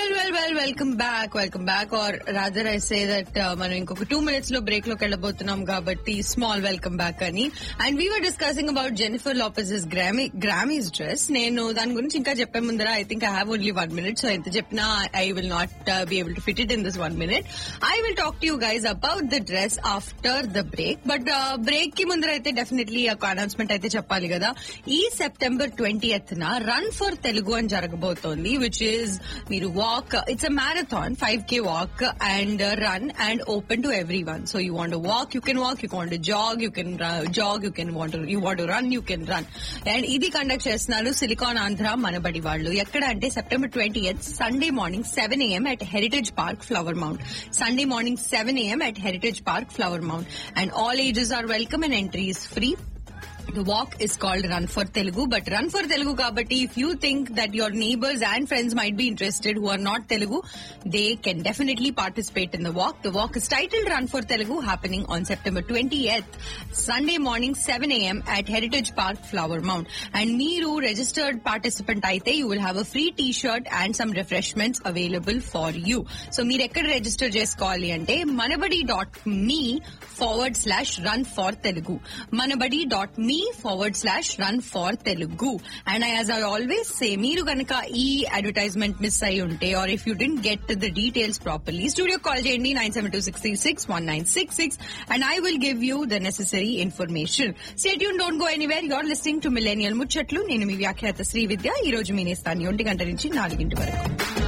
Well well well welcome back welcome back or rather I say that మనం ఇంకొక two minutes లో break లోకి వెళ్ళబోతున్నాం కాబట్టి స్మాల్ వెల్కమ్ బ్యాక్ అని and we were discussing about Jennifer Lopez Grammy Grammys dress నేను దాని గురించి ఇంకా చెప్పే ముందర I think I have only one minute so ఎంత చెప్పినా I will not be able to fit it in this one minute I will talk to you guys about the dress after the break but break కి ముందర అయితే definitely ఒక announcement అయితే చెప్పాలి కదా ఈ సెప్టెంబర్ ట్వంటీ న రన్ ఫర్ తెలుగు అని జరగబోతోంది విచ్ ఈస్ మీరు walk it's a marathon five K walk and run and open to everyone so you want walk you can walk you want jog you can jog you can want you want run you can run and ఇది conduct చేస్తున్నారు silicon Andhra Manabadi వాళ్ళు ఎక్కడ అంటే September twenty Sunday morning seven AM at Heritage Park Flower Mound Sunday morning seven AM at Heritage Park Flower Mound and all ages are welcome and entry is free The walk is called Run for Telugu, but Run for Telugu kabatti, if you think that your neighbors and friends might be interested who are not Telugu, they can definitely participate in the walk. The walk is titled Run for Telugu, happening on September 20th, Sunday morning 7 a.m. at Heritage Park, Flower Mount. And Meeru, registered participant aite, you will have a free t-shirt and some refreshments available for you. So మీరు ఎక్కడ register చేసుకోవాలి అంటే Manabadi dot me forward slash run for Telugu Manabadi dot me forward slash run for Telugu and as I always say మీరు కనుక ఈ advertisement miss అయి ఉంటే or if you didn't get the details properly studio call చేయండి nine seven two six three six one nine six six and I will give you the necessary information stay యూన్ don't go anywhere you're listening to millennial ముచ్చట్లు నేను మీ వ్యాఖ్యాత శ్రీ విద్య ఈ రోజు మీ నేస్తాన్ని ఒంటి గంట నుంచి నాలుగింటి వరకు